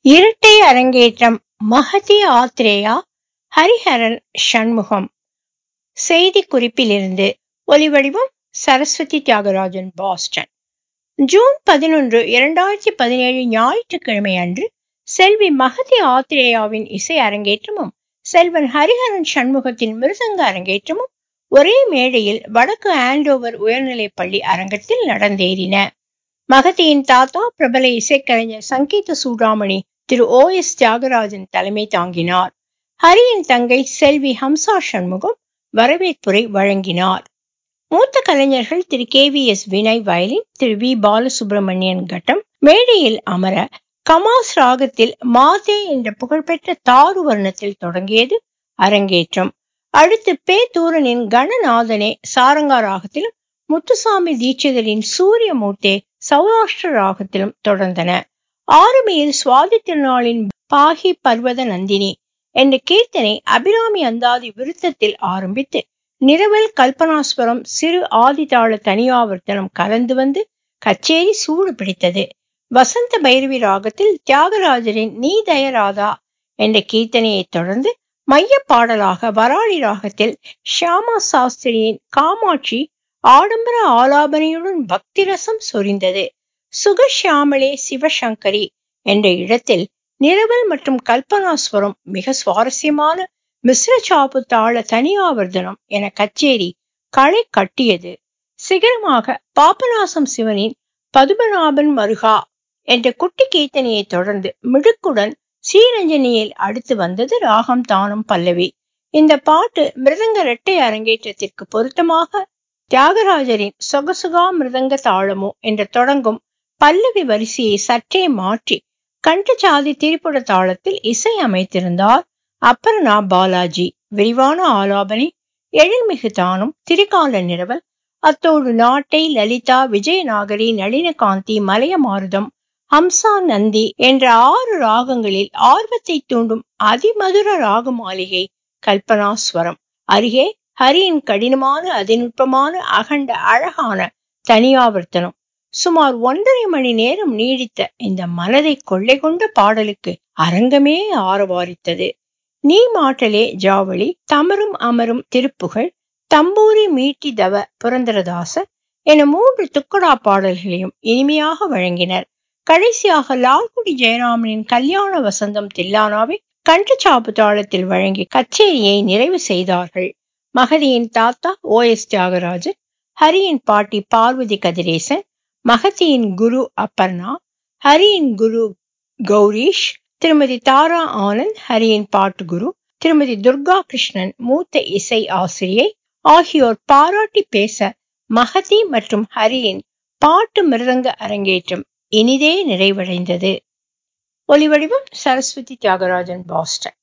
இரட்டை அரங்கேற்றம் மஹதி ஆத்ரேயா ஹரிஹரன் சண்முகம் செய்தி குறிப்பிலிருந்து ஒலிவடிவம் சரஸ்வதி தியாகராஜன் பாஸ்டன் ஜூன் பதினொன்று இரண்டாயிரத்தி பதினேழு ஞாயிற்றுக்கிழமை அன்று செல்வி மகதி ஆத்ரேயாவின் இசை அரங்கேற்றமும் செல்வன் ஹரிஹரன் சண்முகத்தின் மிருதங்க அரங்கேற்றமும் ஒரே மேடையில் வடக்கு ஆண்டோவர் உயர்நிலைப் பள்ளி அரங்கத்தில் நடந்தேறின மகதியின் தாத்தா பிரபல இசைக்கலைஞர் சங்கீத சூடாமணி திரு ஓ எஸ் தியாகராஜன் தலைமை தாங்கினார் ஹரியின் தங்கை செல்வி ஹம்சா சண்முகம் வரவேற்புரை வழங்கினார் மூத்த கலைஞர்கள் திரு K V S Vinay violin திரு வி பாலசுப்ரமணியன் கட்டம் மேடையில் அமர கமாஸ் ராகத்தில் மாதே என்ற புகழ்பெற்ற தாரு வர்ணத்தில் தொடங்கியது அரங்கேற்றம் அடுத்து பே தூரனின் கணநாதனே சாரங்கா ராகத்திலும் முத்துசாமி தீட்சிதரின் சூரியமூர்த்தே சௌராஷ்டிர ராகத்திலும் தொடர்ந்தன ஆறுமையில் சுவாதி திருநாளின் பாகி பர்வத நந்தினி என்ற கீர்த்தனை அபிராமி அந்தாதி விருத்தத்தில் ஆரம்பித்து நிரவல் கல்பனாஸ்வரம் சிறு ஆதிதாள தனியாவர்த்தனம் கலந்து வந்து கச்சேரி சூடு பிடித்தது வசந்த பைரவி ராகத்தில் தியாகராஜரின் நீ தயராதா என்ற கீர்த்தனையை தொடர்ந்து மைய பாடலாக வராளி ராகத்தில் ஷியாமா சாஸ்திரியின் காமாட்சி ஆடம்பர ஆலாபனையுடன் பக்தி ரசம் சொரிந்தது சுகஷியாமலே சிவசங்கரி என்ற இடத்தில் நிரவல் மற்றும் கல்பனாஸ்வரம் மிக சுவாரஸ்யமான மிஸ்ர சாப்பு தாள தனியாவர்தனம் என கச்சேரி களை கட்டியது சிகரமாக பாபநாசம் சிவனின் பதுமநாபன் மருகா என்ற குட்டி கீர்த்தனையை தொடர்ந்து மிடுக்குடன் ஸ்ரீரஞ்சனியில் அடுத்து வந்தது ராகம் தானம் பல்லவி இந்த பாட்டு மிருதங்க இரட்டை அரங்கேற்றத்திற்கு பொருத்தமாக தியாகராஜரின் சொகசுகா மிருதங்க தாளமோ என்று தொடங்கும் பல்லவி வரிசையை சற்றே மாற்றி கண்டசாதி திரிபுட தாளத்தில் இசை அமைத்திருந்தார் அப்பரணா பாலாஜி விரிவான ஆலாபனை எழில்மிகு தானும் திரிகால நிரவல் அத்தோடு நாட்டை லலிதா விஜயநாகரி நளினகாந்தி மலையமாருதம் ஹம்சா நந்தி என்ற ஆறு ராகங்களில் ஆர்வத்தை தூண்டும் அதிமதுர ராக மாளிகை கல்பனாஸ்வரம் அருகே ஹரியின் கடினமான அதிநுட்பமான அகண்ட அழகான தனியாவர்த்தனம் சுமார் ஒன்றரை மணி நேரம் நீடித்த இந்த மனதை கொள்ளை கொண்ட பாடலுக்கு அரங்கமே ஆரவாரித்தது நீ மாட்டலே ஜாவளி தமரும் அமரும் திருப்புகழ் தம்பூரி மீட்டி தவ புரந்தரதாசர் என மூன்று துக்கடா பாடல்களையும் இனிமையாக வழங்கினர் கடைசியாக லால்குடி ஜெயராமனின் கல்யாண வசந்தம் தில்லானாவை கண்டச்சாப்பு தாளத்தில் வழங்கி கச்சேரியை நிறைவு செய்தார்கள் மகதியின் தாத்தா ஓ எஸ் தியாகராஜன் ஹரியின் பாட்டி பார்வதி கதிரேசன் மகதியின் குரு அப்பர்ணா ஹரியின் குரு கௌரீஷ் திருமதி தாரா ஆனந்த் ஹரியின் பாட்டு குரு திருமதி துர்கா கிருஷ்ணன் மூத்த இசை ஆசிரியை ஆகியோர் பாராட்டி பேச மகதி மற்றும் ஹரியின் பாட்டு மிருதங்க அரங்கேற்றம் இனிதே நிறைவடைந்தது ஒலிவடிவம் சரஸ்வதி தியாகராஜன் பாஸ்டன்